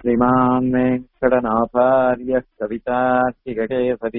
श्रीमान् वेङ्कटनाथार्यः कवितार्किककेसरी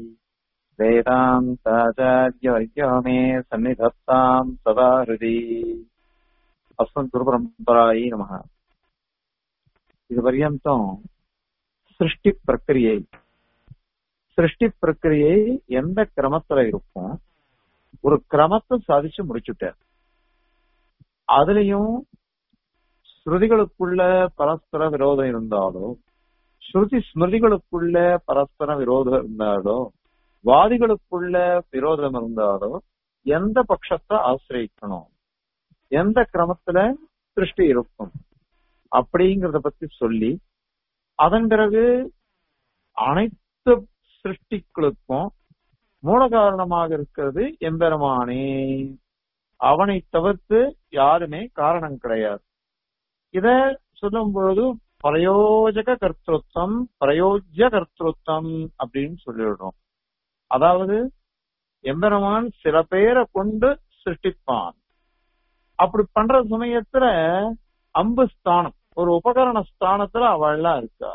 वेदान्ताचार्यवर्यो मे सन्निधत्ताम् सदा हृदि अस्मत् गुरुपरम्परायै नमः இது பர்யந்தம் சிருஷ்டி பிரக்கிரியை சிருஷ்டி பிரக்கிரியை எந்த கிரமத்துல இருக்கும் ஒரு கிரமத்தை சாதிச்சு முடிச்சுட்டார் அதுலயும் ஸ்ருதிகளுக்குள்ள பரஸ்பர விரோதம் இருந்தாலோ ஸ்ருதி ஸ்மிருதிகளுக்குள்ள பரஸ்பர விரோதம் இருந்தாலோ வாதிகளுக்குள்ள விரோதம் இருந்தாலோ எந்த பட்சத்தை ஆசிரியக்கணும் எந்த கிரமத்துல சிருஷ்டி இருக்கும் அப்படிங்கறத பத்தி சொல்லி அதன் பிறகு அனைத்து சிருஷ்டிகளுக்கும் மூல காரணமாக இருக்கிறது எம்பெருமானே அவனை தவிர்த்து யாருமே காரணம் கிடையாது இத சொல்லும் பொழுது பிரயோஜக கர்த்தృత్వం பிரயோஜ்ய கர்த்தృత్వం அப்படின்னு சொல்லிடுறோம் அதாவது எம்பெருமான் சில பேரை கொண்டு சிருஷ்டிப்பான் அப்படி பண்ற சமயத்துல அம்பு ஸ்தானம் ஒரு உபகரண ஸ்தானத்துல அவள்லாம் இருக்கா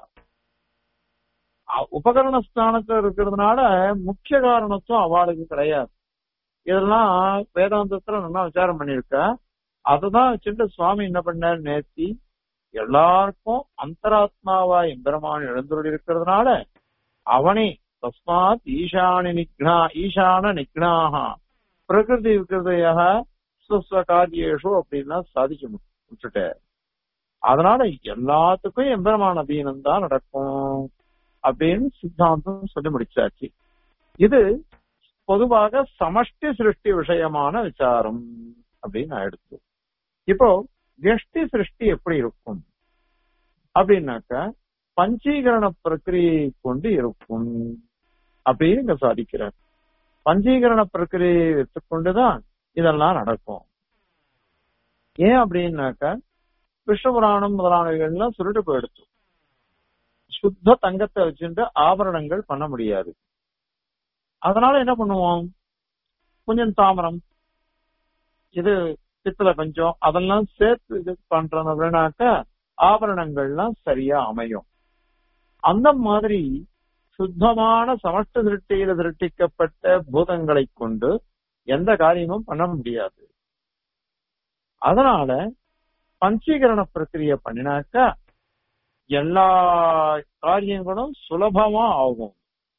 உபகரண ஸ்தானத்துல இருக்கிறதுனால முக்கிய காரணத்துவம் அவளுக்கு கிடையாது இதெல்லாம் வேதாந்தத்துல நல்லா விசாரம் பண்ணிருக்க அததான் வச்சுட்டு சுவாமி என்ன பண்ணார் நேர்த்தி எல்லாருக்கும் அந்தராத்மாவா எம்பெருமான் எழுந்துள்ள இருக்கிறதுனால அவனே தஸ்மாத் ஈசானி நிக்னா ஈசான நிக்னாக பிரகிருதி விகிருதையாக சுஸ்வ காரியேஷு அப்படின்லாம் சாதிச்சு விட்டுட்டார் அதனால எல்லாத்துக்கும் எம்பெருமான அதீனம் தான் நடக்கும் அப்படின்னு சித்தாந்தம் சொல்லி முடிச்சாச்சு இது பொதுவாக சமஷ்டி சிருஷ்டி விஷயமான விசாரம் அப்படின்னு ஆயிடுச்சு இப்போ வெஷ்டி சிருஷ்டி எப்படி இருக்கும் அப்படின்னாக்க பஞ்சீகரண பிரக்கிரியை கொண்டு இருக்கும் அப்படின்னு இங்க சாதிக்கிறார் பஞ்சீகரண பிரக்கிரியை வைத்துக்கொண்டுதான் இதெல்லாம் நடக்கும் ஏன் அப்படின்னாக்க விஷ்ணுபுராணம் முதலானவைகள்லாம் சுருட்டு போயிடுச்சு சுத்த தங்கத்தை வச்சுட்டு ஆபரணங்கள் பண்ண முடியாது அதனால என்ன பண்ணுவோம் கொஞ்சம் தாமரம் இது பித்தளை பஞ்சம் அதெல்லாம் சேர்த்து இது பண்றோம் அப்படின்னாக்க ஆபரணங்கள்லாம் சரியா அமையும் அந்த மாதிரி சுத்தமான சமஷ்ட திருஷ்டியில திருஷ்டிக்கப்பட்ட பூதங்களை கொண்டு எந்த காரியமும் பண்ண முடியாது அதனால பஞ்சீகரண பிரக்கிரிய பண்ணினாக்கா எல்லா காரியங்களும் சுலபமா ஆகும்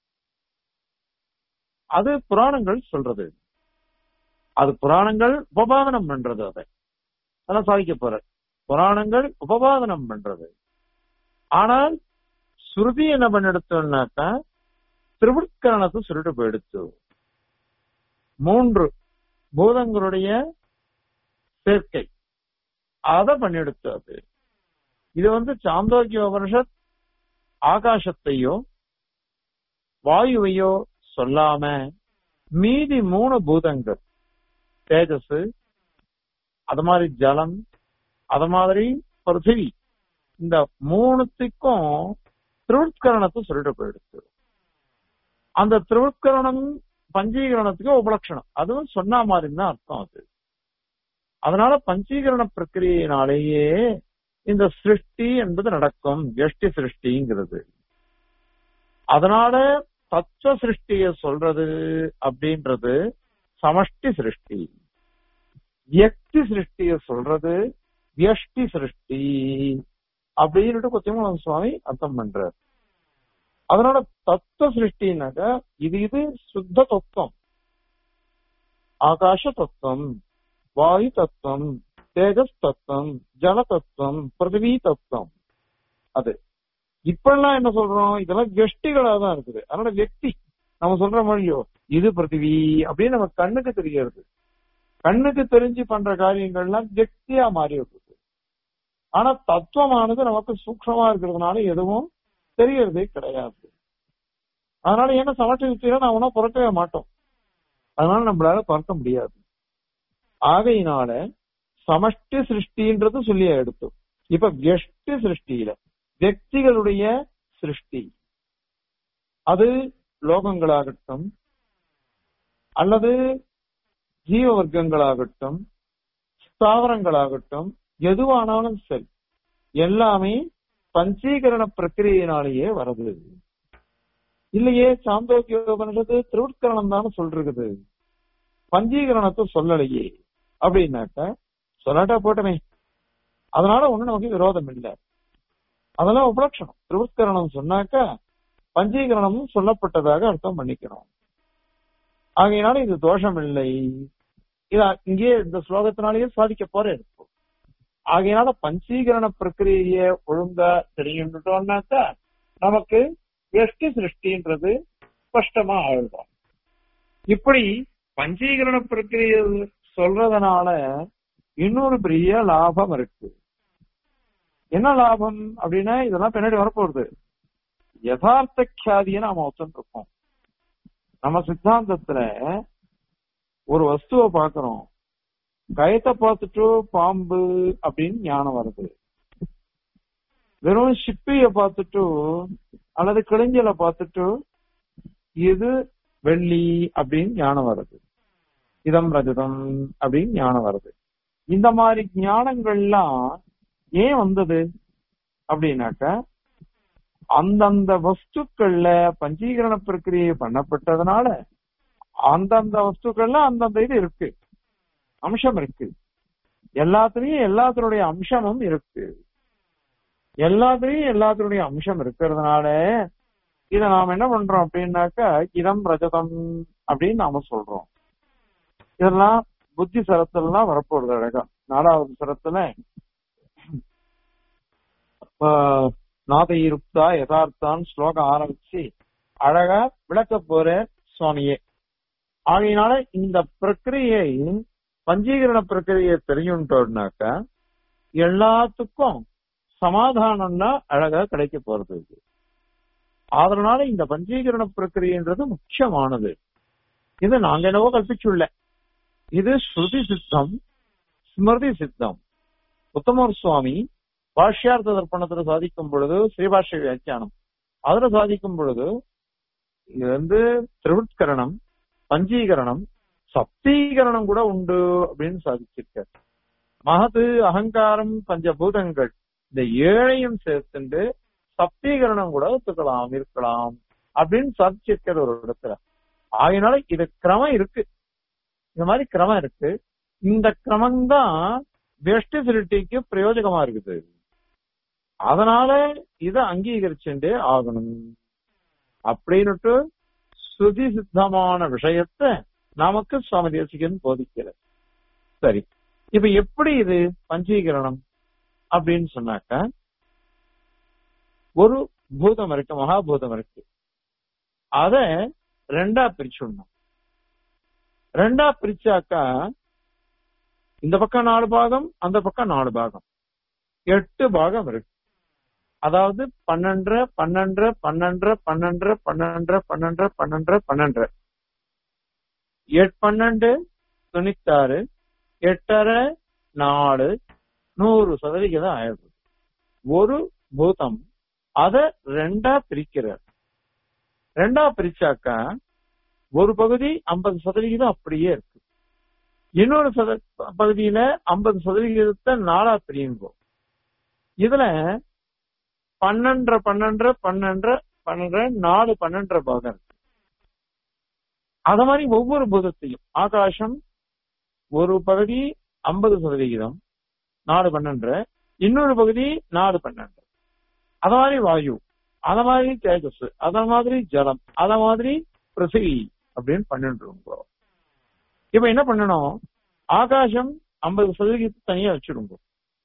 அது புராணங்கள் சொல்றது அது புராணங்கள் உபபாதனம் பண்றது அதை அதெல்லாம் சாதிக்க போற புராணங்கள் உபபாதனம் பண்றது ஆனால் சுருதி என்ன பண்ணிடுத்தோம்னாக்கா திருவிற்கரணத்தை சுருட்டு போயிடுத்து மூன்று பூதங்களுடைய சேர்க்கை அதை பண்ணிடுத்து அது இது வந்து சாந்தோக்கிய உபனிஷத் ஆகாசத்தையோ வாயுவையோ சொல்லாம மீதி மூணு பூதங்கள் தேஜஸ் அது மாதிரி ஜலம் அது மாதிரி பிருத்திவி இந்த மூணுத்துக்கும் திருவுட்கரணத்தை சொல்லிட்டு போயிடுச்சு அந்த திருவுட்கரணம் பஞ்சீகரணத்துக்கு உபலட்சணம் அதுவும் சொன்ன மாதிரி தான் அர்த்தம் அது அதனால பஞ்சீகரண பிரக்கிரியினாலேயே இந்த சிருஷ்டி என்பது நடக்கும் எஷ்டி சிருஷ்டிங்கிறது அதனால தத்துவ சிருஷ்டிய சொல்றது அப்படின்றது சமஷ்டி சிருஷ்டி வியக்தி சிருஷ்டிய சொல்றது வியஷ்டி சிருஷ்டி அப்படின்ட்டு கொத்தியமூலம் சுவாமி அர்த்தம் பண்றார் அதனால தத்துவ சிருஷ்டினாக்க இது இது சுத்த தத்துவம் ஆகாச தத்துவம் வாயு தத்துவம் தேஜஸ் தத்துவம் ஜல தத்துவம் பிருத்திவி தத்துவம் அது இப்பெல்லாம் என்ன சொல்றோம் இதெல்லாம் வெஷ்டிகளா தான் இருக்குது அதனால வெக்தி நம்ம சொல்ற மாதிரியோ இது பிருத்திவி அப்படின்னு நம்ம கண்ணுக்கு தெரிகிறது கண்ணுக்கு தெரிஞ்சு பண்ற காரியங்கள்லாம் வெக்தியா மாறி இருக்குது ஆனா தத்துவமானது நமக்கு சூக்ஷமா இருக்கிறதுனால எதுவும் தெரியறதே கிடையாது அதனால என்ன சமட்ட யுக்தியில நான் ஒன்னும் புறக்கவே மாட்டோம் அதனால நம்மளால பார்க்க முடியாது ஆகையினால சமஷ்டி சிருஷ்டின்றது சொல்லி எடுத்தோம் இப்ப வெஷ்டி சிருஷ்டியில வெக்திகளுடைய சிருஷ்டி அது லோகங்களாகட்டும் அல்லது ஜீவ வர்க்கங்களாகட்டும் ஸ்தாவரங்களாகட்டும் எதுவானாலும் சரி எல்லாமே பஞ்சீகரண பிரக்கிரியினாலேயே வருது இல்லையே சாந்தோக்கிய உபனிஷத்து திருவுட்கரணம் தானே சொல்றது பஞ்சீகரணத்தை சொல்லலையே அப்படின்னாக்க சொல்லாட்டா போட்டமே அதனால ஒண்ணு நமக்கு விரோதம் இல்லை அதெல்லாம் உபலட்சணம் திருவுட்கரணம் சொன்னாக்க பஞ்சீகரணமும் சொல்லப்பட்டதாக அர்த்தம் பண்ணிக்கணும் ஆகையினால இது தோஷம் இல்லை இத இங்கே இந்த ஸ்லோகத்தினாலேயே சாதிக்க போறேன் ஆகையினால பஞ்சீகரண பிரக்கிரிய ஒழுங்கா தெரிஞ்சுட்டோம்னாக்கா நமக்கு எஷ்டி சிருஷ்டின்றது ஸ்பஷ்டமா ஆழ்வோம் இப்படி பஞ்சீகரண பிரக்கிரிய சொல்றதுனால இன்னொரு பெரிய லாபம் இருக்கு என்ன லாபம் அப்படின்னா இதெல்லாம் பின்னாடி வரப்போகுது யதார்த்த கியாதியை நாம ஒத்துருக்கோம் நம்ம சித்தாந்தத்துல ஒரு வஸ்துவை பாக்குறோம் கயத்தை பார்த்துட்டு பாம்பு அப்படின்னு ஞானம் வருது வெறும் சிப்பிய பார்த்துட்டு அல்லது கிழிஞ்சலை பார்த்துட்டு இது வெள்ளி அப்படின்னு ஞானம் வருது இதம் ரஜதம் அப்படின்னு ஞானம் வருது இந்த மாதிரி ஞானங்கள்லாம் ஏன் வந்தது அப்படின்னாக்க அந்தந்த வஸ்துக்கள்ல பஞ்சீகரண பிரக்கிரியை பண்ணப்பட்டதுனால அந்தந்த வஸ்துக்கள்ல அந்தந்த இது இருக்கு அம்சம் இருக்கு எல்லாத்துலயும் எல்லாத்தினுடைய அம்சமும் இருக்கு எல்லாத்துலயும் எல்லாத்தினுடைய அம்சம் இருக்கிறதுனால இத நாம என்ன பண்றோம் அப்படின்னாக்கா இதம் ரஜதம் அப்படின்னு நாம சொல்றோம் இதெல்லாம் புத்தி சரத்துலாம் வரப்போறது அழகா நாலாவது சரத்துல நாதையிருப்தா யதார்த்தான் ஸ்லோகம் ஆரம்பிச்சு அழகா விளக்க போற சுவாமியே ஆகையினால இந்த பிரக்கிரியை பஞ்சீகரண பிரக்கிரியை தெரியும்ட்டோம்னாக்கா எல்லாத்துக்கும் சமாதானம்னா அழகா கிடைக்க போறது இது அதனால இந்த பஞ்சீகரண பிரக்கிரியன்றது முக்கியமானது இது நாங்க என்னவோ கல்பிச்சுள்ள இது ஸ்ருதி சித்தம் ஸ்மிருதி சித்தம் உத்தமர் சுவாமி பாஷ்யார்த்த தர்ப்பணத்துல சாதிக்கும் பொழுது ஸ்ரீபாஷ்ய வியாக்கியானம் அதுல சாதிக்கும் பொழுது இது வந்து திருவுட்கரணம் பஞ்சீகரணம் சப்தீகரணம் கூட உண்டு அப்படின்னு சாதிச்சிருக்கார் மகது அகங்காரம் பஞ்சபூதங்கள் இந்த ஏழையும் சேர்த்துண்டு சப்தீகரணம் கூட ஒத்துக்கலாம் இருக்கலாம் அப்படின்னு சாதிச்சிருக்கிற ஒரு இடத்துல ஆகினால இது கிரமம் இருக்கு இந்த மாதிரி கிரமம் இருக்கு இந்த கிரமம் தான் பெஸ்ட் சிலிட்டிக்கு பிரயோஜகமா இருக்குது அதனால இத அங்கீகரிச்சுட்டே ஆகணும் அப்படின்னுட்டு சுதி சித்தமான விஷயத்த நமக்கு சுவாமி தேசிகன் போதிக்கிறார் சரி இப்ப எப்படி இது பஞ்சீகரணம் அப்படின்னு சொன்னாக்க ஒரு பூதம் இருக்கு மகாபூதம் இருக்கு அத ரெண்டா பிரிச்சுடணும் ரெண்டா பிரிச்சாக்கா இந்த பக்கம் நாலு பாகம் அந்த பக்கம் நாலு பாகம் எட்டு பாகம் இருக்கு அதாவது பன்னெண்டு பன்னெண்டு பன்னெண்டு பன்னெண்டு பன்னெண்டு பன்னெண்டு பன்னெண்டு பன்னெண்டு எட் பன்னெண்டு தொண்ணூத்தாறு எட்டரை நாலு நூறு சதவிகிதம் ஆயிடுது ஒரு பூதம் அத ரெண்டா பிரிக்கிறார் ரெண்டா பிரிச்சாக்கா ஒரு பகுதி ஐம்பது சதவிகிதம் அப்படியே இருக்கு இன்னொரு சத பகுதியில ஐம்பது சதவிகிதத்தை நாலா பிரியுங்கோ இதுல பன்னெண்டரை பன்னெண்டரை பன்னெண்டரை பன்னெண்டரை நாலு பன்னெண்டரை பாகம் இருக்கு அத மாதிரி ஒவ்வொரு பூதத்தையும் ஆகாசம் ஒரு பகுதி ஐம்பது சதவிகிதம் நாலு பன்னெண்டரை இன்னொரு பகுதி நாலு பன்னெண்டு அத மாதிரி வாயு அத மாதிரி தேஜஸ் அத மாதிரி ஜலம் அத மாதிரி பிருத்திவி அப்படின்னு பண்ணிட்டு இருக்கோம் இப்ப என்ன பண்ணணும் ஆகாசம் ஐம்பது சதவிகிதத்தை தனியா வச்சிருங்க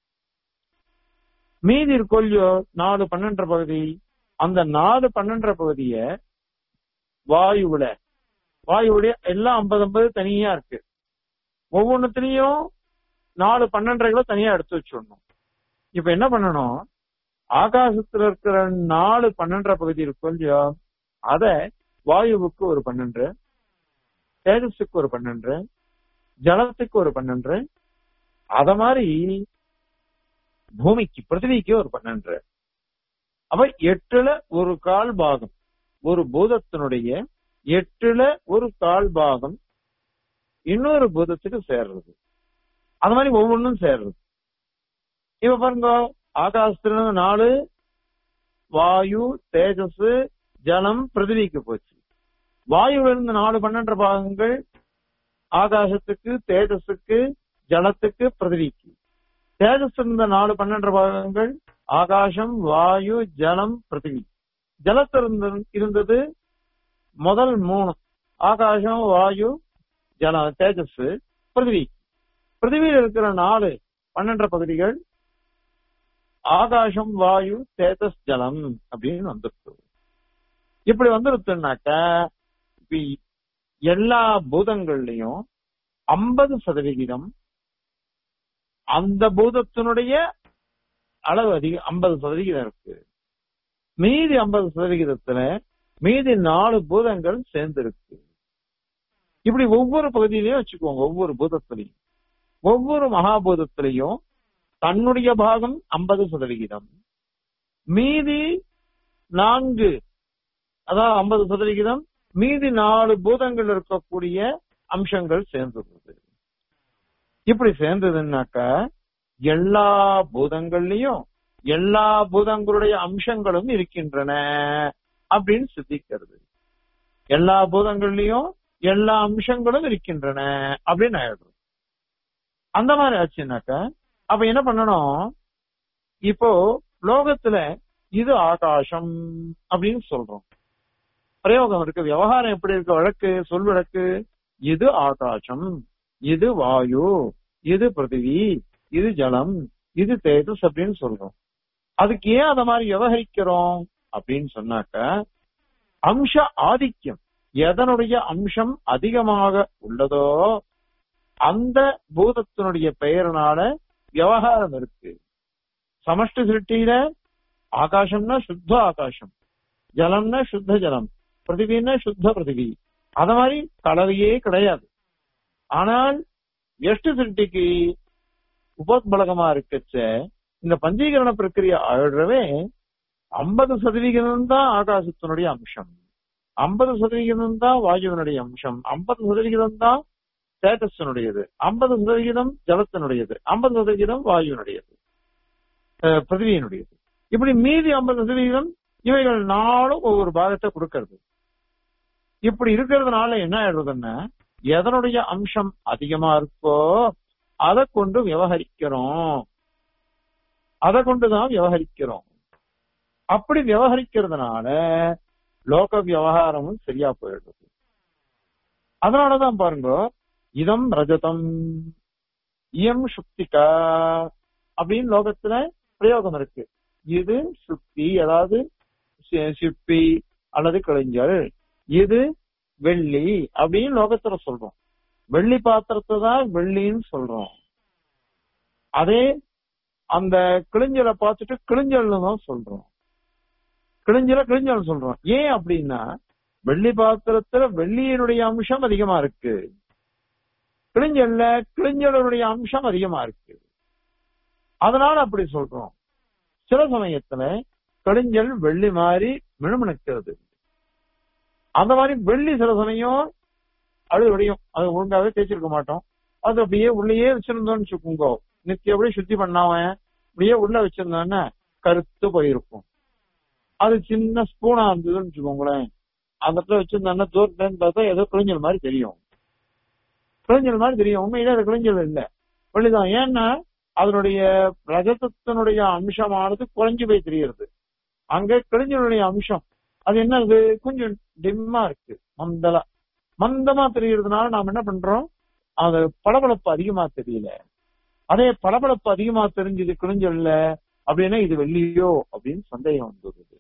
மீதி இருக்கொல்லியோ நாலு பன்னெண்டரை பகுதி அந்த நாலு பன்னெண்டரை பகுதிய வாயுவுல வாயுவுடைய எல்லாம் ஐம்பது ஐம்பது தனியா இருக்கு ஒவ்வொன்னுத்திலையும் நாலு பன்னெண்டரைகளை தனியா எடுத்து வச்சிடணும் இப்ப என்ன பண்ணணும் ஆகாசத்துல இருக்கிற நாலு பன்னெண்டரை பகுதி இருக்கும் இல்லையோ அத வாயுவுக்கு ஒரு பன்னெண்டு தேஜஸுக்கு ஒரு பன்னெண்டு ஜலத்துக்கு ஒரு பன்னெண்டு அத மாதிரி பூமிக்கு பிருத்திவிக்கு ஒரு பன்னெண்டு அப்ப எட்டுல ஒரு கால் பாகம் ஒரு பூதத்தினுடைய எட்டுல ஒரு கால் பாகம் இன்னொரு பூதத்துக்கு சேர்றது அது மாதிரி ஒவ்வொன்றும் சேர்றது இப்ப பாருங்க ஆகாசத்துல நாலு வாயு தேஜஸ் ஜலம் பிருத்திவிக்கு போச்சு வாயுல இருந்து நாலு பன்னெண்டு பாகங்கள் ஆகாசத்துக்கு தேஜஸுக்கு ஜலத்துக்கு பிருத்திவிக்கு தேஜஸ் இருந்த நாலு பன்னெண்டு பாகங்கள் ஆகாசம் வாயு ஜலம் பிருத்திவி ஜலத்தில் இருந்தது முதல் மூணு ஆகாசம் வாயு ஜல தேஜஸ் பிருத்திவி பிருத்திவியில் இருக்கிற நாலு பன்னெண்டு பகுதிகள் ஆகாசம் வாயு தேஜஸ் ஜலம் அப்படின்னு வந்துருக்கு இப்படி வந்துருச்சுனாக்க இப்ப எல்லா பூதங்கள்லயும் ஐம்பது சதவிகிதம் அந்த பூதத்தினுடைய அளவு அதிகம் ஐம்பது சதவிகிதம் இருக்கு மீதி ஐம்பது சதவிகிதத்துல மீதி நாலு பூதங்கள் சேர்ந்திருக்கு இப்படி ஒவ்வொரு பகுதியிலையும் வச்சுக்கோங்க ஒவ்வொரு பூதத்திலையும் ஒவ்வொரு மகாபூதத்திலையும் தன்னுடைய பாகம் ஐம்பது சதவிகிதம் மீதி நான்கு அதாவது ஐம்பது சதவிகிதம் மீதி நாலு பூதங்கள் இருக்கக்கூடிய அம்சங்கள் சேர்ந்துள்ளது இப்படி சேர்ந்ததுன்னாக்க எல்லா பூதங்கள்லயும் எல்லா பூதங்களுடைய அம்சங்களும் இருக்கின்றன அப்படின்னு சித்திக்கிறது எல்லா பூதங்கள்லயும் எல்லா அம்சங்களும் இருக்கின்றன அப்படின்னு ஆயிடும் அந்த மாதிரி ஆச்சுனாக்க அப்ப என்ன பண்ணணும் இப்போ லோகத்துல இது ஆகாசம் அப்படின்னு சொல்றோம் பிரயோகம் இருக்கு விவகாரம் எப்படி இருக்கு வழக்கு சொல் வழக்கு இது ஆகாசம் இது வாயு இது பிருத்திவி இது ஜலம் இது தேஜஸ் அப்படின்னு சொல்றோம் அதுக்கு ஏன் அத மாதிரி விவகரிக்கிறோம் அப்படின்னு சொன்னாக்க அம்ச ஆதிக்கம் எதனுடைய அம்சம் அதிகமாக உள்ளதோ அந்த பூதத்தினுடைய பெயரினால விவகாரம் இருக்கு சமஷ்டி சிருஷ்டியில ஆகாசம்னா சுத்த ஆகாசம் ஜலம்னா சுத்த ஜலம் பிருத்திவின்னா சுத்த பிருத்திவி அத மாதிரி கலவையே கிடையாது ஆனால் எஷ்டு சிருஷ்டிக்கு உபோத்பலகமா இருக்கச்ச இந்த பஞ்சீகரண பிரக்கிரியை ஆயிடுறவே ஐம்பது சதவிகிதம் தான் ஆகாசத்தினுடைய அம்சம் ஐம்பது சதவிகிதம் தான் வாயுவினுடைய அம்சம் ஐம்பது சதவிகிதம் தான் தேஜஸினுடையது ஐம்பது சதவிகிதம் ஜலத்தினுடையது ஐம்பது சதவிகிதம் வாயுவினுடையது பிருத்திவியினுடையது இப்படி மீதி ஐம்பது சதவிகிதம் இவைகள் நாளும் ஒவ்வொரு பாகத்தை கொடுக்கறது இப்படி இருக்கிறதுனால என்ன ஆயிடுறதுன்னா எதனுடைய அம்சம் அதிகமா இருக்கோ அதை கொண்டு விவகரிக்கிறோம் அதை கொண்டுதான் விவகரிக்கிறோம் அப்படி விவகரிக்கிறதுனால லோக விவகாரமும் சரியா போயிடுது அதனாலதான் பாருங்க இதம் ரஜதம் இயம் சுக்திகா அப்படின்னு லோகத்துல பிரயோகம் இருக்கு இது சுக்தி அதாவது சிற்பி அல்லது கலைஞர் இது வெள்ளி அப்படின்னு லோகத்துல சொல்றோம் வெள்ளி பாத்திரத்தை தான் வெள்ளின்னு சொல்றோம் அதே அந்த கிழிஞ்சலை பார்த்துட்டு கிழிஞ்சல்னு தான் சொல்றோம் கிழிஞ்சல கிழிஞ்சல் சொல்றோம் ஏன் அப்படின்னா வெள்ளி பாத்திரத்துல வெள்ளியினுடைய அம்சம் அதிகமா இருக்கு கிழிஞ்சல்ல கிழிஞ்சலுடைய அம்சம் அதிகமா இருக்கு அதனால அப்படி சொல்றோம் சில சமயத்துல கடிஞ்சல் வெள்ளி மாதிரி மினுமினுக்கிறது அந்த மாதிரி வெள்ளி சில சமயம் அழுது வடியும் அது ஒழுங்காவே தேய்ச்சிருக்க மாட்டோம் அது அப்படியே உள்ளேயே வச்சிருந்தோம்னு வச்சுக்கோங்க நித்திய அப்படியே சுத்தி பண்ணாம அப்படியே உள்ள வச்சிருந்தோன்னா கருத்து போயிருக்கும் அது சின்ன ஸ்பூனா இருந்ததுன்னு வச்சுக்கோங்களேன் அந்த இடத்துல வச்சிருந்தோன்னா தூரத்துல பார்த்தா ஏதோ கிழிஞ்சல் மாதிரி தெரியும் கிழிஞ்சல் மாதிரி தெரியும் உண்மையிலே அது கிழிஞ்சல் இல்ல வெள்ளிதான் ஏன்னா அதனுடைய ரஜதத்தினுடைய அம்சமானது குறைஞ்சு போய் தெரியுது அங்க கிழிஞ்சலுடைய அம்சம் அது என்னது கொஞ்சம் டிம்மா இருக்கு மந்தலா மந்தமா தெரியறதுனால நாம் என்ன பண்றோம் அது பளபளப்பு அதிகமா தெரியல அதே பளபளப்பு அதிகமா தெரிஞ்சது கிழிஞ்சல்ல அப்படின்னா இது வெள்ளியோ அப்படின்னு சந்தேகம் வந்துடுது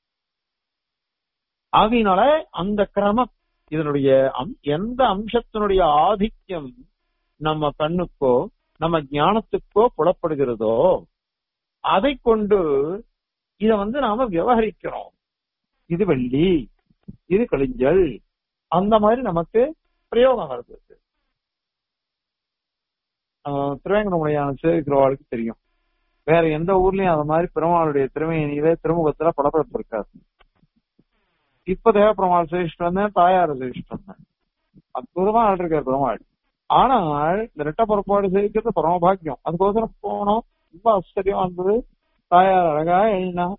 ஆகையினால அந்த கிரமம் இதனுடைய எந்த அம்சத்தினுடைய ஆதிக்கம் நம்ம கண்ணுக்கோ நம்ம ஞானத்துக்கோ புலப்படுகிறதோ அதை கொண்டு இத வந்து நாம விவகரிக்கிறோம் இது வெள்ளி இது கழிஞ்சல் அந்த மாதிரி நமக்கு பிரயோகம் வருது திருவேங்கடமுடையான சேவிக்கிறவாளுக்கு தெரியும் வேற எந்த ஊர்லயும் அந்த மாதிரி பெருமாளுடைய திருமையினிலே திருமுகத்துல படப்படப்பு இருக்காது இப்ப தேவப்பெருமாள் சேவிச்சுட்டு வந்தேன் தாயார சேவிச்சுட்டு வந்தேன் அற்புதமா ஆடிருக்காரு பெருமாள் ஆனால் இந்த ரெட்ட புறப்பாடு சேவிக்கிறது பரமபாக்கியம் அதுக்கோசரம் போனோம் ரொம்ப ஆச்சரியமா இருந்தது தாயார் அழகா எழுதினா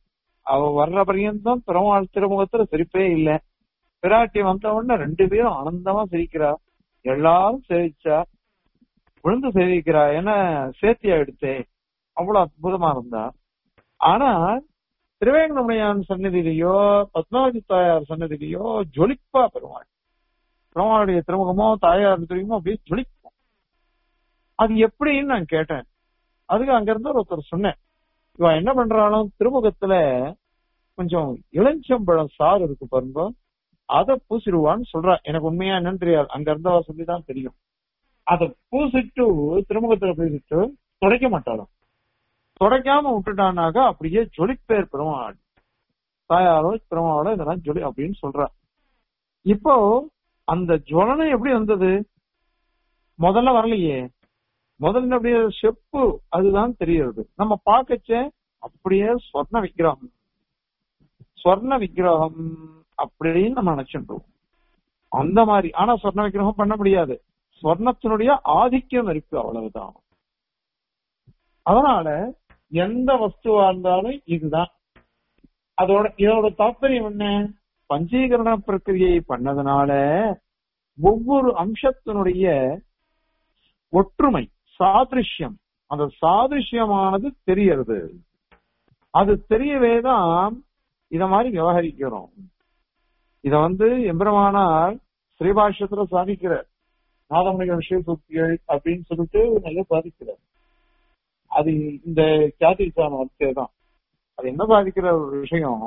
அவ வர்ற பரியந்தம் பெருமாள் திருமுகத்துல சிரிப்பே இல்ல பிராட்டி வந்த உடனே ரெண்டு பேரும் ஆனந்தமா சிரிக்கிறா எல்லாரும் சேவிச்சா விழுந்து சேவிக்கிறா ஏன்னா சேர்த்தியா எடுத்தே அவ்வளவு அற்புதமா இருந்தா ஆனா திருவேங்கடமுடையான் சன்னதியிலேயோ பத்மாவதி தாயார் சன்னதியிலேயோ ஜொலிப்பா பெருமாள் பெருமாளுடைய திருமுகமோ தாயார் தெரியுமோ அப்படியே ஜொலிக்கும் அது எப்படின்னு நான் கேட்டேன் அதுக்கு அங்க இருந்து ஒருத்தர் சொன்னேன் இவன் என்ன பண்றாலும் திருமுகத்துல கொஞ்சம் இளஞ்சம்பழம் சாறு இருக்கு பாருங்க அதை பூசிடுவான்னு சொல்றா எனக்கு உண்மையா என்னன்னு தெரியாது அங்க இருந்தவா சொல்லிதான் தெரியும் அதை பூசிட்டு திருமுகத்துல பூசிட்டு துடைக்க மாட்டாளாம் துடைக்காம விட்டுட்டானாக்கா அப்படியே ஜொலிப்பேர் பெருமாள் தாயாரோ பெருமாளோ இதெல்லாம் ஜொலி அப்படின்னு சொல்றா இப்போ அந்த ஜுவலனை எப்படி வந்தது முதல்ல வரலையே முதல்ல அப்படியே செப்பு அதுதான் தெரியுது நம்ம பார்க்கச்ச அப்படியே சொர்ண விக்கிரகம் சொர்ண விக்கிரகம் அப்படின்னு நம்ம நினைச்சுட்டோம் அந்த மாதிரி ஆனா சொர்ண விக்கிரகம் பண்ண முடியாது சொர்ணத்தினுடைய ஆதிக்கம் இருக்கு அவ்வளவுதான் அதனால எந்த வஸ்துவா இருந்தாலும் இதுதான் அதோட இதோட தாற்பயம் என்ன பஞ்சீகரண பிரக்கிரியை பண்ணதுனால ஒவ்வொரு அம்சத்தினுடைய ஒற்றுமை சாதிருஷ்யம் அந்த சாதிருஷ்யமானது தெரியறது அது தெரியவே தான் இத மாதிரி விவகரிக்கிறோம் இத வந்து எம்பெருமானார் ஸ்ரீபாஷ்யத்துல சாதிக்கிறார் நாதமணிகள் விஷய சூக்திகள் அப்படின்னு சொல்லிட்டு நல்லா சாதிக்கிறார் அது இந்த கியாதிசான வார்த்தை தான் அது என்ன சாதிக்கிற ஒரு விஷயம்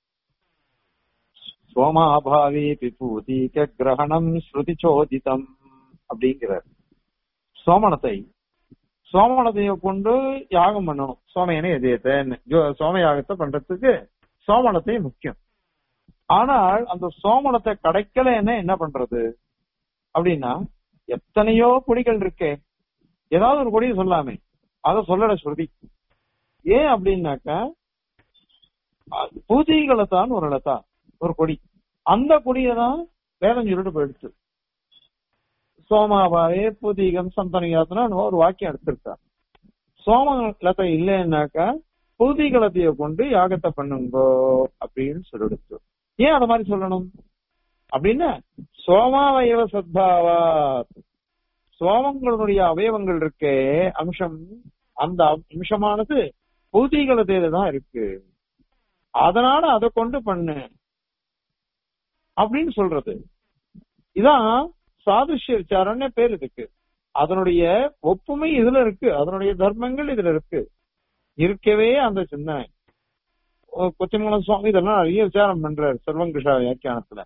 சோமாபாவி பிபூதிக கிரகணம் ஸ்ருதி சோதிதம் அப்படிங்கிறார் சோமனத்தை சோமனத்தைய கொண்டு யாகம் பண்ணணும் சோமையனை எதியத்தை சோம யாகத்தை பண்றதுக்கு சோமனத்தை முக்கியம் ஆனால் அந்த சோமனத்தை கிடைக்கலன்னா என்ன பண்றது அப்படின்னா எத்தனையோ கொடிகள் இருக்கே ஏதாவது ஒரு கொடியை சொல்லாமே அத சொல்லல ஸ்ருதி ஏன் அப்படின்னாக்கா பூஜைகளை தான் ஒரு லதா ஒரு கொடி அந்த கொடியை தான் வேதம் சொல்லிட்டு போயிடுச்சு சோமாபாவே புதீகம் சந்தனியாத்னா ஒரு வாக்கியம் எடுத்திருக்கார் சோமலத்தை இல்லைன்னாக்கா பூதிகளத்தைய கொண்டு யாகத்தை பண்ணுங்கோ அப்படின்னு சொல்லிடுச்சு ஏன் அத மாதிரி சொல்லணும் அப்படின்னா சோமாவயவ சத்பாவா சோமங்களுடைய அவயவங்கள் இருக்கே அம்சம் அந்த அம்சமானது பூதிகளத்தையில தான் இருக்கு அதனால அதை கொண்டு பண்ணு அப்படின்னு சொல்றது இதான் சாதுஷ்ய விசாரம்னு பேர் இதுக்கு அதனுடைய ஒப்புமை இதுல இருக்கு அதனுடைய தர்மங்கள் இதுல இருக்கு இருக்கவே அந்த சிந்தனை கொச்சமங்கலம் சுவாமி இதெல்லாம் நிறைய விசாரம் பண்றாரு சர்வங்கிருஷா வியாக்கியானத்துல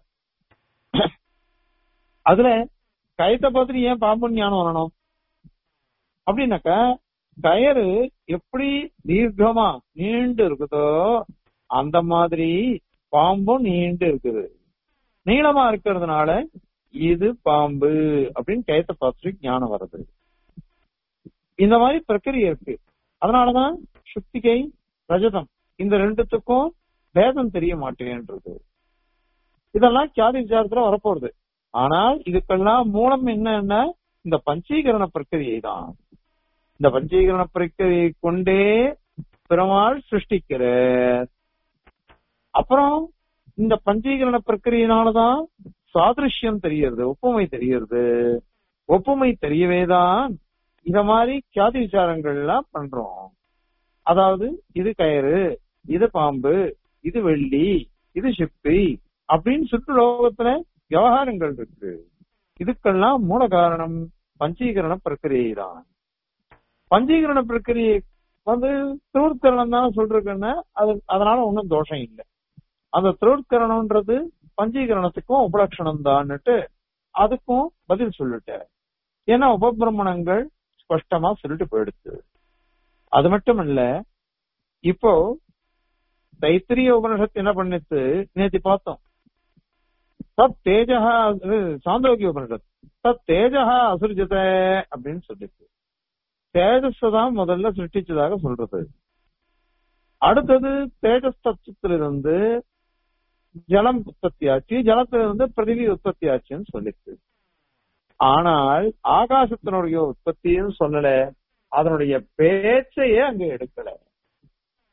அதுல கயத்தை பார்த்துட்டு ஏன் பாம்பு ஞானம் வரணும் அப்படின்னாக்கா கயறு எப்படி தீர்க்கமா நீண்டு இருக்குதோ அந்த மாதிரி பாம்பும் நீண்டு இருக்குது நீளமா இருக்கிறதுனால இது பாம்பு அப்படின்னு கயத்தை பார்த்துட்டு ஞானம் வருது இந்த மாதிரி பிரக்கிரியை இருக்கு அதனாலதான் சுத்திகை ரஜதம் இந்த ரெண்டுத்துக்கும் பேதம் தெரிய மாட்டேன்றது இதெல்லாம் கியாதி விசாரத்துல வரப்போறது ஆனால் இதுக்கெல்லாம் மூலம் என்னன்னா இந்த பஞ்சீகரண பிரக்கிரியை தான் இந்த பஞ்சீகரண பிரக்கிரியை கொண்டே பெருமாள் சிருஷ்டிக்கிற அப்புறம் இந்த பஞ்சீகரண பிரக்கிரியினாலதான் சாதிருஷ்யம் தெரியறது ஒப்புமை தெரியறது ஒப்புமை தெரியவேதான் இத மாதிரி கியாதி விசாரங்கள் எல்லாம் பண்றோம் அதாவது இது கயிறு இது பாம்பு இது வெள்ளி இது சிப்பி அப்படின்னு சுற்று லோகத்துல விவகாரங்கள் இருக்கு இதுக்கெல்லாம் மூல காரணம் பஞ்சீகரண பிரக்கிரியை தான் பஞ்சீகரண பிரக்கிரியை வந்து திருவுட்கரணம் தான் சொல்றேன்னா அது அதனால ஒன்றும் தோஷம் இல்லை அந்த திருவுட்கரணம்ன்றது பஞ்சீகரணத்துக்கும் உபலட்சணம் தான்னுட்டு அதுக்கும் பதில் சொல்லிட்டேன் ஏன்னா உபபிரமணங்கள் ஸ்பஷ்டமா சொல்லிட்டு போயிடுச்சு அது மட்டும் இல்ல இப்போ தைத்திரிய உபனிஷத்து என்ன பண்ணிச்சு நேத்தி பார்த்தோம் தத் தேஜகா சாந்தோக்கிய உபனிஷத் தத் தேஜகா அசுர்ஜத அப்படின்னு சொல்லிச்சு தேஜஸ் தான் முதல்ல சிருஷ்டிச்சதாக சொல்றது அடுத்தது தேஜஸ் தத்துவத்திலிருந்து ஜலம் உற்பத்தி ஆச்சு ஜலத்திலிருந்து பிருத்திவி உற்பத்தி ஆச்சுன்னு சொல்லிச்சு ஆனால் ஆகாசத்தினுடைய உற்பத்தின்னு சொல்லல அதனுடைய பேச்சையே அங்க எடுக்கல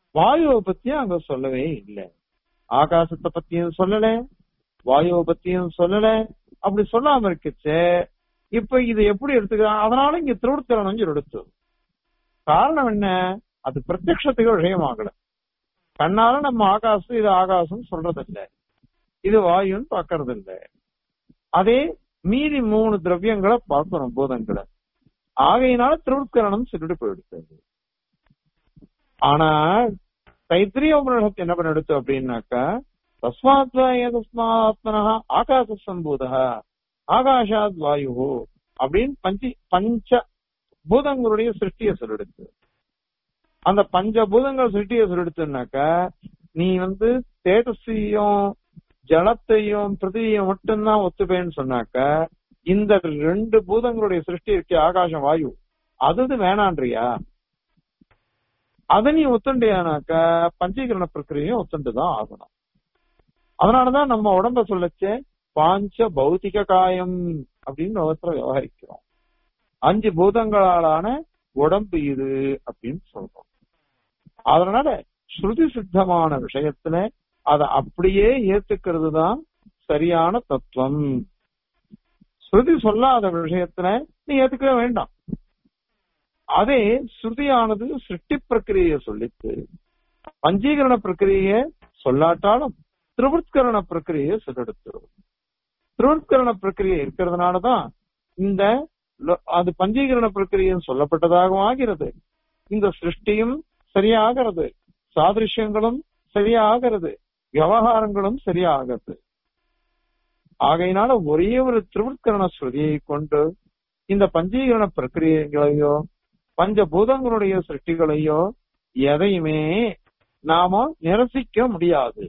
வாயுவை பத்தியும் அங்க சொல்லவே இல்லை ஆகாசத்தை பத்தியும் சொல்லல வாயுவை பத்தியும் சொல்லல அப்படி சொல்லாம இருக்குச்சே இப்ப இது எப்படி எடுத்துக்கிறான் அதனால இங்க திருவிழத்திறனம் எடுத்து காரணம் என்ன அது பிரத்யக்ஷத்துக்கு விஷயமாகல கண்ணால நம்ம ஆகாசம் இது ஆகாசம் சொல்றது இல்ல இது வாயுன்னு பாக்குறது இல்ல அதே மீதி மூணு திரவியங்களை பார்க்கிறோம் பூதங்களை ஆகையினால திருவுட்கரணம் சொல்லிட்டு போயிடுச்சு ஆனா தைத்திரிய உபநிஷத்து என்ன பண்ண எடுத்து அப்படின்னாக்கா தஸ்மாத் ஏதஸ்மாத்மனா ஆகாச சம்பூதா ஆகாஷாத் வாயு அப்படின்னு பஞ்சி பஞ்ச பூதங்களுடைய சிருஷ்டியை சொல்லிடுச்சு அந்த பஞ்ச பூதங்கள் சிருஷ்டியை சொல்லிடுச்சுனாக்கா நீ வந்து தேஜஸையும் ஜலத்தையும் பிருத்திவியும் மட்டும்தான் ஒத்துப்பேன்னு சொன்னாக்க இந்த ரெண்டு பூதங்களுடைய சிருஷ்டி இருக்கே ஆகாசம் வாயு அது வேணான்றியா அதை நீ ஒத்துண்டியானாக்க பஞ்சீகரண பிரக்கிரியும் ஒத்துண்டுதான் ஆகணும் அதனாலதான் நம்ம உடம்ப சொல்லச்சே பாஞ்ச பௌத்திக காயம் அப்படின்னு ஒருத்தர விவகரிக்கிறோம் அஞ்சு பூதங்களாலான உடம்பு இது அப்படின்னு சொல்றோம் அதனால ஸ்ருதி சித்தமான விஷயத்துல அதை அப்படியே ஏத்துக்கிறது தான் சரியான தத்துவம் ஸ்ருதி சொல்லாத விஷயத்துல நீ ஏத்துக்கவே வேண்டாம் அதே ஸ்ருதியானது சிருஷ்டி பிரக்கிரிய சொல்லித்து பஞ்சீகரண பிரக்கிரிய சொல்லாட்டாலும் திருவுட்கரண பிரக்கிரிய சொல்லெடுத்துரும் திருவுட்கரண பிரக்கிரிய இருக்கிறதுனாலதான் இந்த அது பஞ்சீகரண பிரக்கிரியம் சொல்லப்பட்டதாகவும் ஆகிறது இந்த சிருஷ்டியும் சரியாகிறது சாதிருஷ்யங்களும் சரியாகிறது விவகாரங்களும் சரியாகிறது ஆகையினால ஒரே ஒரு திருவுட்கரண ஸ்ருதியை கொண்டு இந்த பஞ்சீகரண பிரக்கிரியங்களையோ பஞ்சபூதங்களுடைய சிருஷ்டிகளையோ எதையுமே நாம நிரசிக்க முடியாது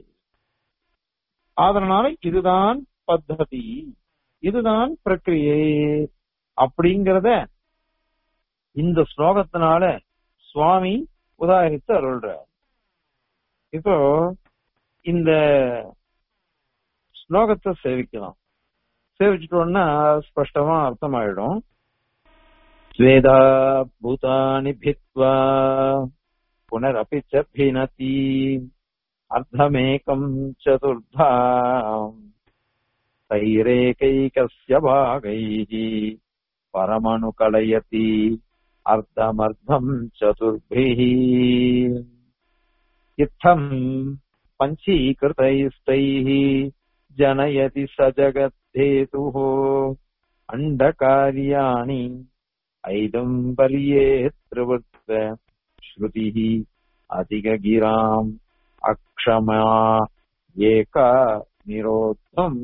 அதனால இதுதான் பத்ததி இதுதான் பிரக்கிரியை அப்படிங்கறத இந்த ஸ்லோகத்தினால சுவாமி உதாரித்து அருள்றார் இப்போ இந்த ஸ்லோகத்தை சேவிக்கலாம் சேவிச்சிட்டோம்னா ஸ்பஷ்டமா அர்த்தமாயிடும் ஸ்வேதா பூதானி பித்வா புனரபி ச பினதி அர்த்தமேகம் சதுர்தா தைரேகைகஸ்ய பாகைः பரமணுகலயதி அர்த்தமர்த்தம் சதுர்பிः इत्थम् पञ्चीकृतैस्तैः जनयति स जगद्धेतुः अण्डकार्याणि ऐदम्बर्ये त्रिवृत्त श्रुतिः अधिकगिराम् अक्षमा ஏகா நிரோத்தம்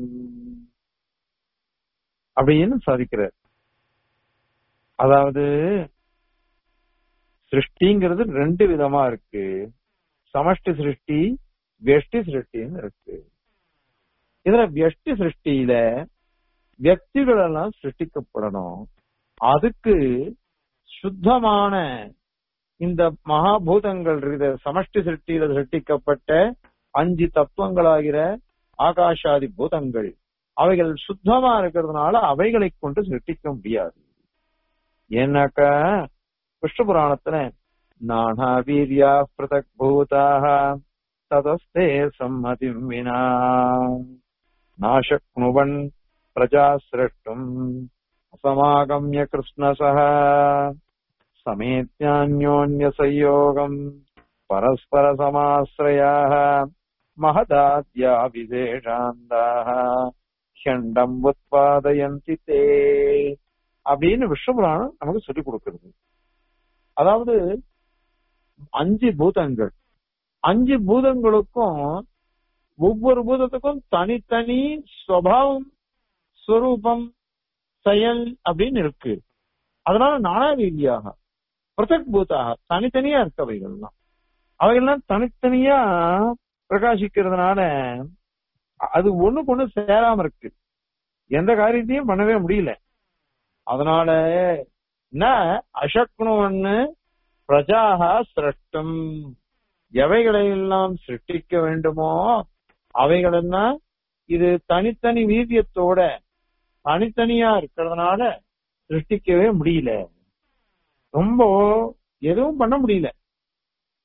அப்படின்னு சாதிக்கிறார் அதாவது சிருஷ்டிங்கிறது ரெண்டு விதமா இருக்கு சமஷ்டி சிருஷ்டி வெஷ்டி சிருஷ்டின்னு இருக்கு இதுல வெஷ்டி சிருஷ்டியில வியக்திகள் எல்லாம் சிருஷ்டிக்கப்படணும் அதுக்கு சுத்தமான இந்த மகாபூதங்கள் இத சமஷ்டி சிருஷ்டியில சிருஷ்டிக்கப்பட்ட அஞ்சு தத்துவங்களாகிற ஆகாஷாதி பூதங்கள் அவைகள் சுத்தமா இருக்கிறதுனால அவைகளை கொண்டு சிருஷ்டிக்க முடியாது ஏன்னாக்கா விஷ்ணு புராணத்துல நானா வீரியா பிரதக் பூதாக ததஸ்தே சம்மதிம் வினா நாசக்னுவன் பிரஜா சிரஷ்டும் அசமாகமிய கிருஷ்ணசக சமேத்யான்யோன்ய சயோகம் பரஸ்பர சமாசிரயாக மகதாத்யா விசேஷாந்தாக ஹண்டம் உத்பாதயந்தி தே அப்படின்னு விஷ்ணுபுராணம் நமக்கு சொல்லிக் கொடுக்கிறது அதாவது அஞ்சு பூதங்கள் அஞ்சு பூதங்களுக்கும் ஒவ்வொரு பூதத்துக்கும் தனித்தனி சுவாவம் ஸ்வரூபம் செயல் அப்படின்னு இருக்கு அதனால நானா ரீதியாக பிரதக் பூத்தாக தனித்தனியா இருக்கு அவைகள்லாம் அவைகள்லாம் தனித்தனியா பிரகாசிக்கிறதுனால அது ஒண்ணுக்கு ஒண்ணு சேராம இருக்கு எந்த காரியத்தையும் பண்ணவே முடியல அதனால ந அசக்னு பிரஜாக சிரஷ்டம் எவைகளை எல்லாம் சிருஷ்டிக்க வேண்டுமோ அவைகளெல்லாம் இது தனித்தனி வீரியத்தோட தனித்தனியா இருக்கிறதுனால சிருஷ்டிக்கவே முடியல ரொம்ப எதுவும் பண்ண முடியல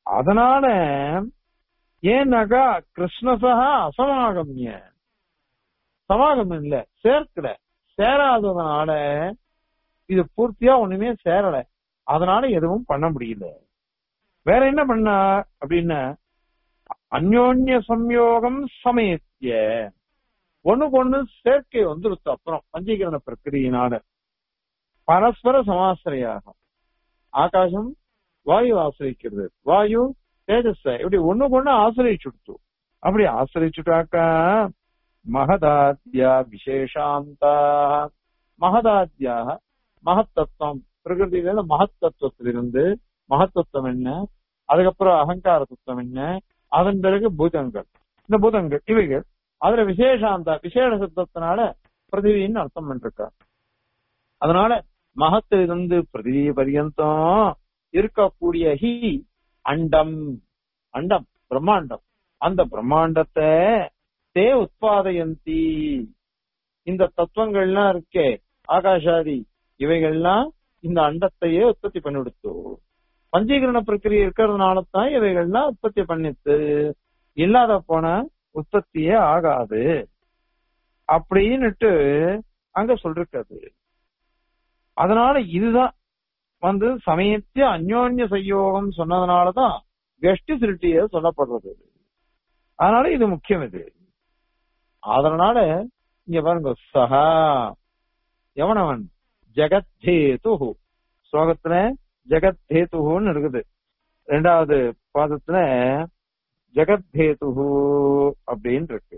அதனால ஏன்னாக்கா கிருஷ்ணசா அசமாகமிய சமாகமம் இல்ல சேர்க்கல சேராததுனால இது பூர்த்தியா ஒண்ணுமே சேரல அதனால எதுவும் பண்ண முடியல வேற என்ன பண்ணா அப்படின்னா அந்யோன்ய சம்யோகம் சமயத்திய ஒண்ணுக்கு ஒண்ணு சேர்க்கை வந்துருத்து அப்புறம் பஞ்சீகரண பிரக்கிரியினால பரஸ்பர சமாசிரியாகும் ஆகாசம் வாயு ஆசிரிக்கிறது வாயு தேஜஸ் இப்படி ஒண்ணுக்கு ஒண்ணு ஆசிரிச்சுடுத்து அப்படி ஆசிரிச்சுட்டாக்கா மகதாத்யா விசேஷாந்தா மகதாத்யாக மகத்தத்துவம் பிரகிருதியில மகத்தத்துவத்திலிருந்து மகத்தத்துவம் என்ன அதுக்கப்புறம் அகங்கார தத்துவம் என்ன அதன் பிறகு பூதங்கள் இந்த பூதங்கள் இவைகள் அதுல விசேஷாந்த விசேஷ சத்தத்தினால பிரதிவின்னு அர்த்தம் பண்ணிருக்கா அதனால மகத்திலிருந்து பிரதிவி பரியந்தம் இருக்கக்கூடிய ஹி அண்டம் அண்டம் பிரம்மாண்டம் அந்த பிரம்மாண்டத்தை தே உத்பாதயந்தி இந்த தத்துவங்கள்லாம் இருக்கே ஆகாஷாதி இவைகள்லாம் இந்த அண்டத்தையே உற்பத்தி பண்ணிவிடுத்து பஞ்சீகரண பிரக்கிரியை இருக்கிறதுனால தான் இவைகள்லாம் உற்பத்தி பண்ணித்து இல்லாத போன உற்பத்தியே ஆகாது அப்படின்னுட்டு அங்க சொல்றது அதனால இதுதான் வந்து சமயத்திய அந்யோன்ய சயோகம் சொன்னதுனாலதான் வெஷ்டி சிருட்டிய சொல்லப்படுறது அதனால இது முக்கியம் இது அதனால இங்க பாருங்க சஹா எவனவன் ஜெகத்தேது ஸ்லோகத்துல ஜெகத்தேதுன்னு இருக்குது ரெண்டாவது பாதத்துல ஜெகத்தேது அப்படின்னு இருக்கு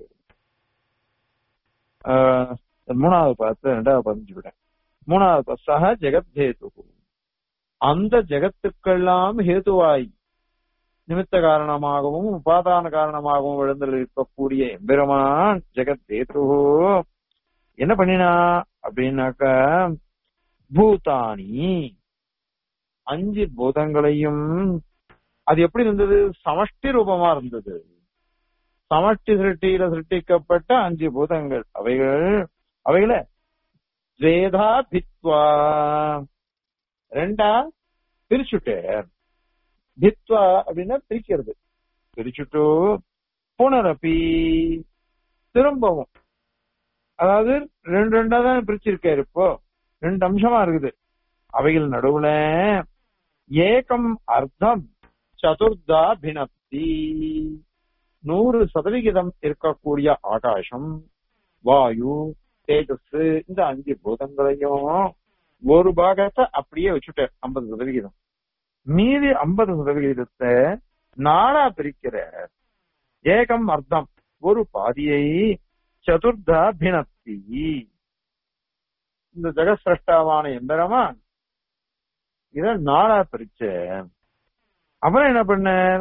ஆஹ் மூணாவது பாதத்துல ரெண்டாவது பதிஞ்சு விட மூணாவது பா- சஹ ஜெகத்தேது அந்த ஜெகத்துக்கெல்லாம் ஹேதுவாய் நிமித்த காரணமாகவும் உபாதான காரணமாகவும் எழுந்தல் இருக்கக்கூடிய எம்பெருமான் ஜெகத்தேது என்ன பண்ணினா அப்படின்னாக்க பூதானி அஞ்சு பூதங்களையும் அது எப்படி இருந்தது சமஷ்டி ரூபமா இருந்தது சமஷ்டி சிருஷ்டியில சிருஷ்டிக்கப்பட்ட அஞ்சு பூதங்கள் அவைகள் அவைகளை வேதா பித்வா ரெண்டா பிரிச்சுட்டார் பித்வா அப்படின்னா பிரிக்கிறது பிரிச்சுட்டு புனரப்பி திரும்பவும் அதாவது ரெண்டு ரெண்டா தான் பிரிச்சிருக்காரு இப்போ ரெண்டு அம்சமா இருக்குது அவைகள் நடுவுல ஏகம் அர்த்தம் சதுர்தா பினப்தி நூறு சதவிகிதம் இருக்கக்கூடிய ஆகாசம் வாயு தேஜஸ் இந்த அஞ்சு பூதங்களையும் ஒரு பாகத்தை அப்படியே வச்சுட்டார் ஐம்பது சதவிகிதம் மீதி ஐம்பது சதவிகிதத்தை நாளா பிரிக்கிற ஏகம் அர்த்தம் ஒரு பாதியை சதுர்தா பினப்தி இந்த ஜெகசிரஷ்டாவான எம்பெருமான் இத நாளா பிரிச்ச அப்புறம் என்ன பண்ணார்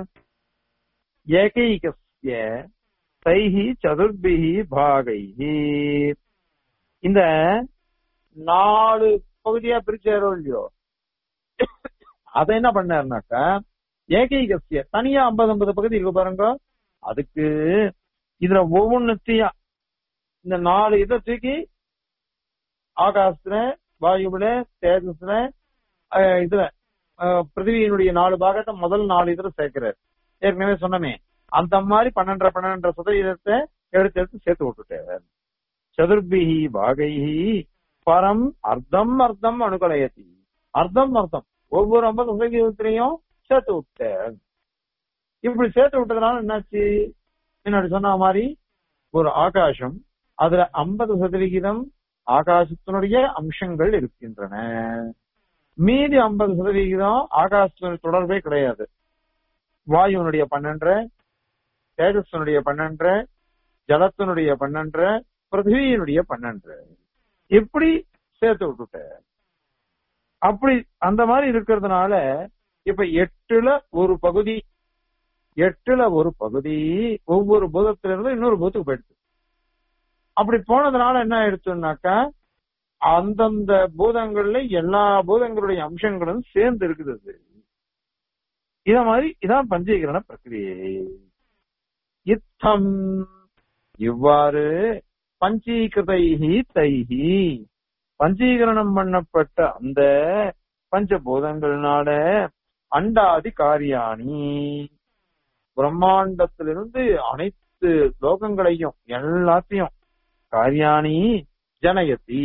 ஏகைகஸ்ய தைஹி சதுர்பிஹி பாகைஹி இந்த நாலு பகுதியா பிரிச்சாரோ இல்லையோ அதை என்ன பண்ணாருனாக்கா ஏகைகஸ்ய தனியா ஐம்பது ஐம்பது பகுதி இருக்கு பாருங்க அதுக்கு இதுல ஒவ்வொன்னுத்தையும் இந்த நாலு இதை தூக்கி ஆகாசத்துல வாயுவுல தேஜஸ்ல அஹ், இதுல அஹ், பிருத்திவியினுடைய நாலு பாகத்தை முதல் நாலு இதுல சேர்க்கிறார் ஏற்கனவே சொன்னமே அந்த மாதிரி பன்னெண்டரை பன்னெண்டரை சதவீதத்தை எடுத்து எடுத்து சேர்த்து விட்டுட்டார் சதுர்பிஹி பாகைஹி பரம் அர்த்தம் அர்த்தம் அணுகலயத்தி அர்த்தம் அர்த்தம் ஒவ்வொரு ஐம்பது சதவீதத்திலையும் சேர்த்து விட்டார் இப்படி சேர்த்து விட்டதுனால என்னாச்சு முன்னாடி சொன்ன மாதிரி ஒரு ஆகாசம் அதுல ஐம்பது சதவிகிதம் ஆகாசத்தினுடைய அம்சங்கள் இருக்கின்றன மீதி ஐம்பது சதவிகிதம் ஆகாசத்தினுடைய தொடர்பே கிடையாது வாயுனுடைய பன்னெண்டரை தேஜஸனுடைய பன்னெண்டரை ஜலத்தினுடைய பன்னெண்டரை பிருத்திவியினுடைய பன்னெண்டரை இப்படி சேர்த்து விட்டுட்ட அப்படி அந்த மாதிரி இருக்கிறதுனால இப்ப எட்டுல ஒரு பகுதி எட்டுல ஒரு பகுதி ஒவ்வொரு பூதத்திலிருந்து இன்னொரு பூதத்துக்கு போயிடுது அப்படி போனதுனால என்ன ஆயிடுச்சுன்னாக்கா அந்தந்த பூதங்கள்ல எல்லா பூதங்களுடைய அம்சங்களும் சேர்ந்து இருக்குது அது. இத மாதிரி இதான் பஞ்சீகரண பிரக்கிரியை இத்தம் இவ்வாறு பஞ்சீகிருதைஹி தைஹி பஞ்சீகரணம் பண்ணப்பட்ட அந்த பஞ்சபூதங்கள்னால அண்டாதி காரியாணி பிரம்மாண்டத்திலிருந்து அனைத்து லோகங்களையும் எல்லாத்தையும் காரியாணி ஜனயதி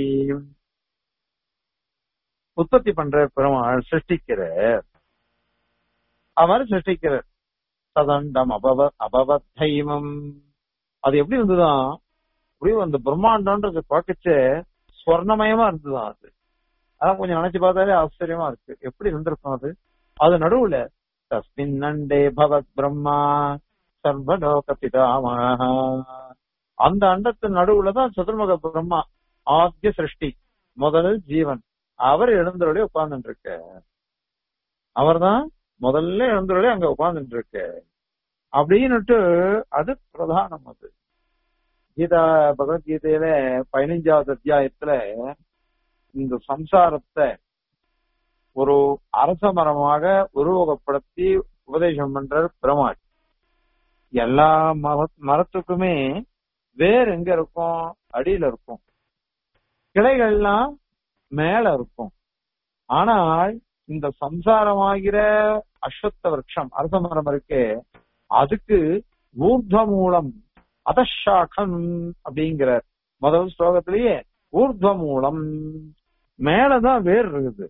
உற்பத்தி பண்ற பெருமாள் சிருஷ்டிக்கிற அவர் சிருஷ்டிக்கிற சதண்டம் அபவ அபவத்தைமம் அது எப்படி இருந்துதான் அப்படியே அந்த பிரம்மாண்டம்ன்றது பார்க்கச்ச ஸ்வர்ணமயமா இருந்துதான் அது அதான் கொஞ்சம் நினைச்சு பார்த்தாலே ஆச்சரியமா இருக்கு எப்படி இருந்திருக்கும் அது அது நடுவுல தஸ்மின் நண்டே பவத் பிரம்மா சர்வலோக பிதாமக அந்த அண்டத்தின் நடுவுல தான் சதுர்முக பிரம்மா ஆத்திய சிருஷ்டி முதல் ஜீவன் அவர் எழுந்தருளி உட்கார்ந்துட்டு இருக்க அவர்தான் முதல்ல எழுந்தருளி அங்க உட்கார்ந்துட்டு இருக்க அப்படின்னுட்டு அது பிரதானம் அது கீதா பகவத்கீதையில பதினைஞ்சாவது அத்தியாயத்துல இந்த சம்சாரத்தை ஒரு அரச மரமாக உருவகப்படுத்தி உபதேசம் பண்ற பெருமாள் எல்லா மர மரத்துக்குமே வேர் எங்க இருக்கும் அடியில இருக்கும் கிளைகள்லாம் மேல இருக்கும் ஆனால் இந்த சம்சாரமாகிற அஸ்வத்த விரக்ஷம் அரச மரம் இருக்கு அதுக்கு ஊர்த மூலம் அதஷாகம் அப்படிங்கிற முதல் ஸ்லோகத்திலேயே ஊர்துவ மூலம் மேலதான் வேர் இருக்குது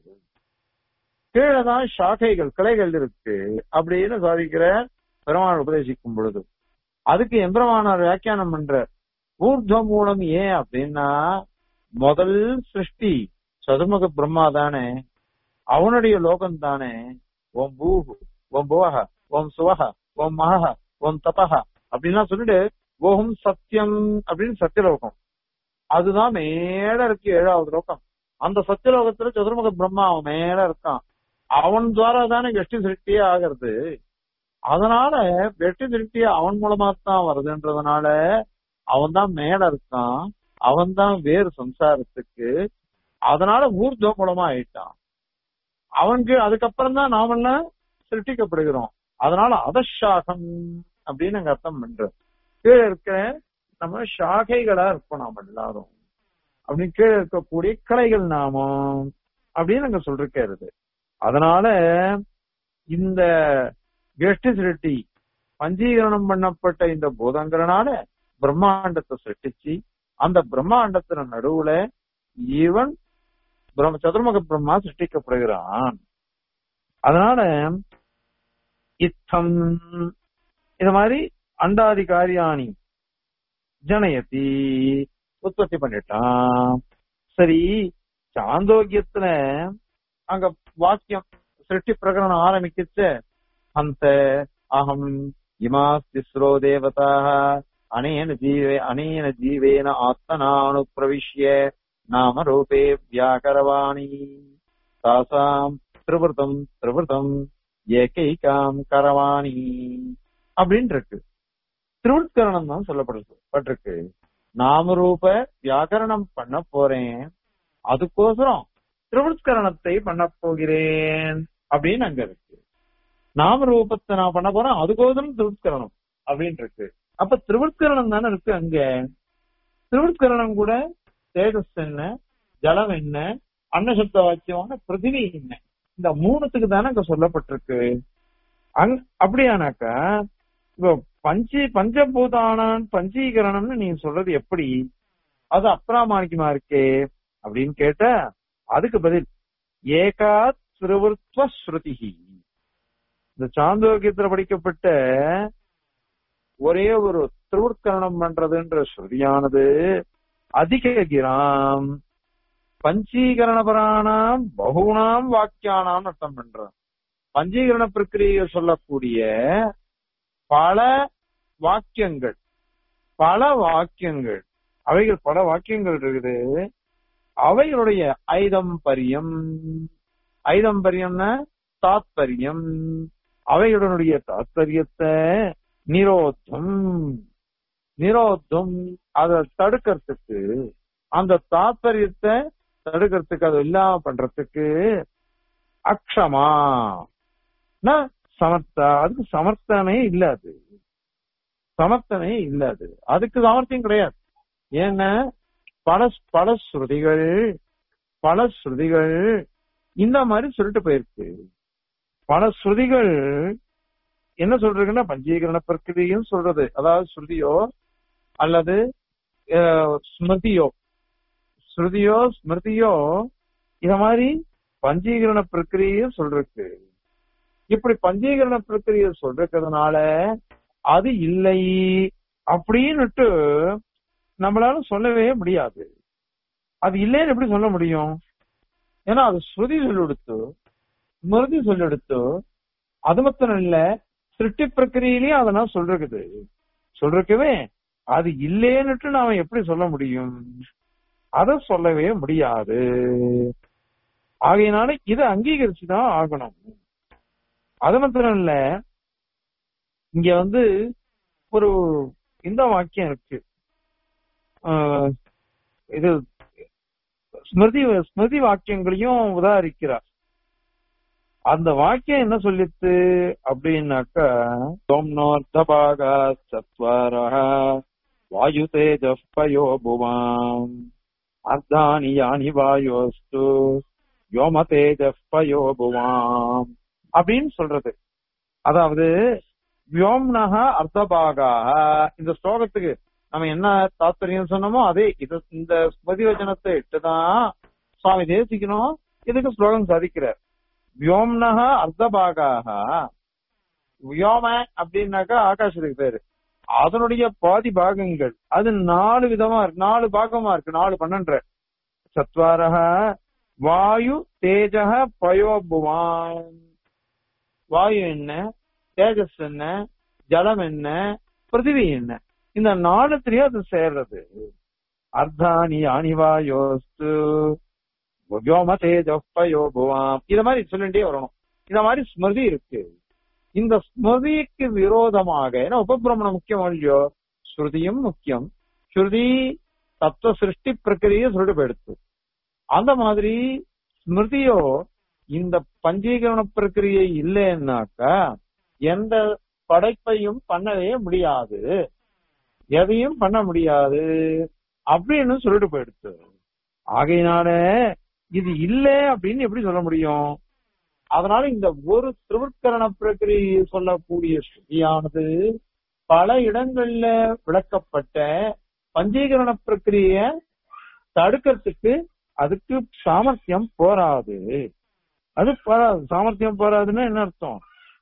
கீழதான் சாக்கைகள் கிளைகள் இருக்கு அப்படின்னு சாதிக்கிற பெருமாள் உபதேசிக்கும் பொழுது அதுக்கு எம்பெருமானார் வியாக்கியானம் பண்ற ஊர்துவ மூலம் ஏன் அப்படின்னா முதல் சிருஷ்டி சதுர்முக பிரம்மா தானே அவனுடைய லோகம் தானே ஓம் பூஹு ஓம் புவஹ ஓம் சுவஹ ஓம் மகஹ ஓம் தபஹ அப்படின்லாம் சொல்லிட்டு ஓம் சத்தியம் அப்படின்னு சத்தியலோகம் அதுதான் மேல இருக்கு ஏழாவது லோகம் அந்த சத்தியலோகத்துல சதுர்முக பிரம்மா அவன் மேல இருக்கான் அவன் துவாரா தானே வெஷ்டி சிருஷ்டியே ஆகிறது அதனால வெற்றி திருஷ்டி அவன் மூலமா தான் வருதுன்றதுனால அவன் தான் மேல இருக்கான் அவன் தான் வேறு சம்சாரத்துக்கு அதனால ஊர்துவ மூலமா ஆயிட்டான் அவனுக்கு அதுக்கப்புறம் தான் நாமெல்லாம் சிருஷ்டிக்கப்படுகிறோம் அதனால அதஷாகம் அப்படின்னு அங்க அர்த்தம் பண்றோம் கீழே இருக்கிற நம்ம ஷாகைகளா இருப்போம் நாம எல்லாரும் அப்படின்னு கீழே இருக்கக்கூடிய கிளைகள் நாமம் அப்படின்னு அங்க சொல்லிருக்கிறது அதனால இந்த கெஷ்டி சிருஷ்டி பஞ்சீகரணம் பண்ணப்பட்ட இந்த பூதங்கரனால பிரம்மாண்டத்தை சிருஷ்டிச்சு அந்த பிரம்மாண்டத்தின நடுவுல இவன் பிரம்ம சதுர்முக பிரம்மா சிருஷ்டிக்கப்படுகிறான் அதனால இத்தம் இது மாதிரி அண்டாதி காரியாணி ஜனயதி உற்பத்தி பண்ணிட்டான் சரி சாந்தோக்கியத்துல அங்க வாக்கியம் சிருஷ்டி பிரகரணம் ஆரம்பிக்கிச்சு அந்த அகம் இமா திஸ்ரோ தேவதா அனேன ஜீவே அனேன ஜீவேன ஆத்மனானு பிரவிஷ்ய நாம ரூபே வியாகரவாணி தாசாம் திரிவர்த்தம் திரிவர்த்தம் ஏகைகாம் கரவாணி அப்படின்னு இருக்கு திருவுட்கரணம் தான் சொல்லப்பட்டிருக்கு நாமரூப வியாகரணம் பண்ண போறேன் அதுக்கோசரம் திருவுட்கரணத்தை பண்ண போகிறேன் அப்படின்னு அங்க இருக்கு நாம ரூபத்தை நான் பண்ண போறேன் அதுக்கோசரம் திருவுட்கரணம் அப்படின்னு இருக்கு அப்ப திருவுட்கரணம் தானே இருக்கு அங்க திருவுட்கரணம் கூட தேஜஸ் என்ன ஜலம் என்ன அன்னசப்த வாக்கியமான பிருத்திவி என்ன இந்த மூணுத்துக்கு தானே அங்க சொல்லப்பட்டிருக்கு அங் அப்படியானாக்கா இப்போ பஞ்சி பஞ்சபூதானான் பஞ்சீகரணம்னு நீங்க சொல்றது எப்படி அது அப்ராமாணிக்கமா இருக்கே அப்படின்னு கேட்ட அதுக்கு பதில் ஏகா திருவருத்வ ஸ்ருதிஹி இந்த சாந்தோக்கியத்துல படிக்கப்பட்ட ஒரே ஒரு திருவுட்கரணம் பண்றதுன்ற ஸ்ருதியானது அதிக கிராம் பஞ்சீகரணபரானாம் பகுனாம் வாக்கியானாம் அர்த்தம் பண்றான் பஞ்சீகரண பிரக்கிரியை சொல்லக்கூடிய பல வாக்கியங்கள் பல வாக்கியங்கள் அவைகள் பல வாக்கியங்கள் இருக்குது அவைகளுடைய ஐதம்பரியம் ஐதம்பரியம்னா தாத்பரியம் அவைகளுடைய தாத்பரியத்தை நிரோத்தம் நிரோத்தம் அதை தடுக்கிறதுக்கு அந்த தாத்பரியத்தை தடுக்கிறதுக்கு அது இல்லாம பண்றதுக்கு அக்ஷமா சமர்த்தா அதுக்கு சமர்த்தனே இல்ல அது சமர்த்தனே இல்ல அது அதுக்கு சாமர்த்தியம் கிடையாது ஏன்னா பல பல ஸ்ருதிகள் பல ஸ்ருதிகள் இந்த மாதிரி சொல்லிட்டு போயிருக்கு பல ஸ்ருதிகள் என்ன சொல்றதுன்னா பஞ்சீகரண பிரக்கிரியும் சொல்றது அதாவது ஸ்ருதியோ அல்லது அஹ், ஸ்மிருதியோ ஸ்ருதியோ ஸ்மிருதியோ இத மாதிரி பஞ்சீகரண பிரக்கிரியும் சொல்றதுக்கு இப்படி பஞ்சீகரண பிரக்கிரியை சொல்றதுனால அது இல்லை அப்படின்னுட்டு நம்மளால சொல்லவே முடியாது அது இல்லைன்னு எப்படி சொல்ல முடியும் ஏன்னா அது ஸ்ருதி சொல்லெடுத்து ஸ்மிருதி சொல்லெடுத்து அது மாத்திரம் இல்ல சிருஷ்டி பிரக்கிரியிலயும் அதெல்லாம் சொல்றது சொல்றதுக்கவே அது இல்லேன்னுட்டு நாம எப்படி சொல்ல முடியும் அத சொல்லவே முடியாது ஆகையினால இதை அங்கீகரிச்சுதான் ஆகணும் அது மாத்திரம் இல்ல இங்க வந்து ஒரு இந்த வாக்கியம் இருக்கு ஆஹ் இது ஸ்மிருதி ஸ்மிருதி வாக்கியங்களையும் உதாரிக்கிறார் அந்த வாக்கியம் என்ன சொல்லித்து அப்படின்னாக்கா சோம்னோர்த்தபாகா சத்வாரः வாயு தேஜப்பயோ புவாம் அர்த்தானி யானி வாயோஸ்து யோம தேஜப்பயோ புவாம் அப்படின்னு சொல்றது அதாவது வியோம்னக அர்த்தபாகாக இந்த ஸ்லோகத்துக்கு நம்ம என்ன தாத்பரியம் சொன்னோமோ அதே இது இந்த ஸ்மதி வச்சனத்தை இட்டுதான் சுவாமி தேசிக்கணும் இதுக்கு ஸ்லோகம் சாதிக்கிறார் வியோம்னக அர்த்தபாகாக வியோம அப்படின்னாக்கா ஆகாசத்துக்கு பேரு அதனுடைய பாதி பாகங்கள் அது நாலு விதமா இருக்கு நாலு பாகமா இருக்கு நாலு பன்னெண்டு சத்வாரக வாயு தேஜக பயோபுவான் வாயு என்ன தேஜஸ் என்ன ஜலம் என்ன பிருத்திவி என்ன இந்த நாலுத்திலயும் அது சேர்றது அர்த்தானி அணிவாயோஸ்து யோம தேஜப்பயோ புவாம் இத மாதிரி சொல்லிட்டே வரணும் இந்த மாதிரி ஸ்மிருதி இருக்கு இந்த ஸ்மிருதிக்கு விரோதமாக ஏன்னா உபபிரமணம் முக்கியம் இல்லையோ ஸ்ருதியும் முக்கியம் ஸ்ருதி தத்துவ சிருஷ்டி பிரக்கிரியை சொல்லிட்டு போயிடுத்து அந்த மாதிரி ஸ்மிருதியோ இந்த பஞ்சீகரண பிரக்கிரியை இல்லைன்னாக்கா எந்த படைப்பையும் பண்ணவே முடியாது எதையும் பண்ண முடியாது அப்படின்னு சொல்லிட்டு போயிடுச்சு ஆகையினால இது இல்ல அப்படின்னு எப்படி சொல்ல முடியும் அதனால இந்த ஒரு திருவிற்கரண பிரக்கிரியை சொல்லக்கூடிய ஸ்ருதியானது பல இடங்கள்ல விளக்கப்பட்ட பஞ்சீகரண பிரக்கிரிய தடுக்கிறதுக்கு அதுக்கு சாமர்த்தியம் போராது அது போராது சாமர்த்தியம் போராதுன்னா என்ன அர்த்தம்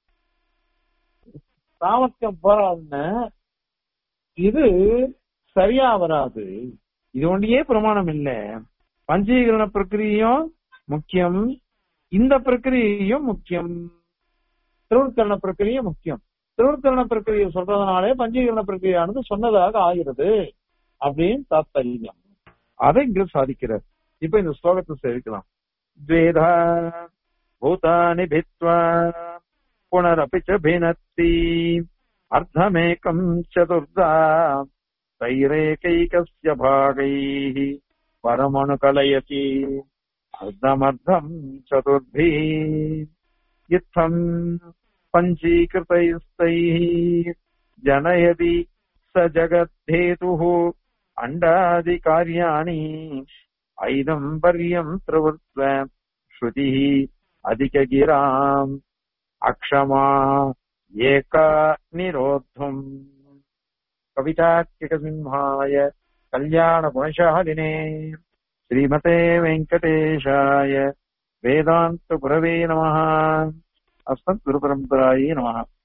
சாமர்த்தியம் போராதுன்னு இது சரியா வராது இது ஒன்றியே பிரமாணம் இல்ல பஞ்சீகரண பிரக்கிரியும் முக்கியம் இந்த பிரக்கிரியும் முக்கியம் திருவுட்கரண பிரக்கிரியும் முக்கியம் திருவுட்கரண பிரக்கிரியை சொல்றதுனாலே பஞ்சீகரண பிரக்கிரியானது சொன்னதாக ஆகிறது அப்படின்னு தாத்பரியம் அதை இங்க சாதிக்கிறார் இப்ப இந்த ஸ்லோகத்தை சேவிக்கலாம் द्वेधा भूतानि भित्त्वा पुनरपि च भिनत्ति अर्धमेकम् चतुर्धा तैरेकैकस्य भागैः परमणुकलयति अर्धमर्धम् चतुर्भिः इत्थम् पञ्चीकृतैस्तैः जनयति स जगद्धेतुः अण्डादिकार्याणि ऐदम्बर्यम् प्रवृत्त श्रुतिः अधिकगिराम् अक्षमा एका निरोद्धुम् कवितात्मिकसिंहाय कल्याणगुणशालिने श्रीमते वेङ्कटेशाय वेदान्तगुरवे नमः अस्मद्गुरुपरम्परायै नमः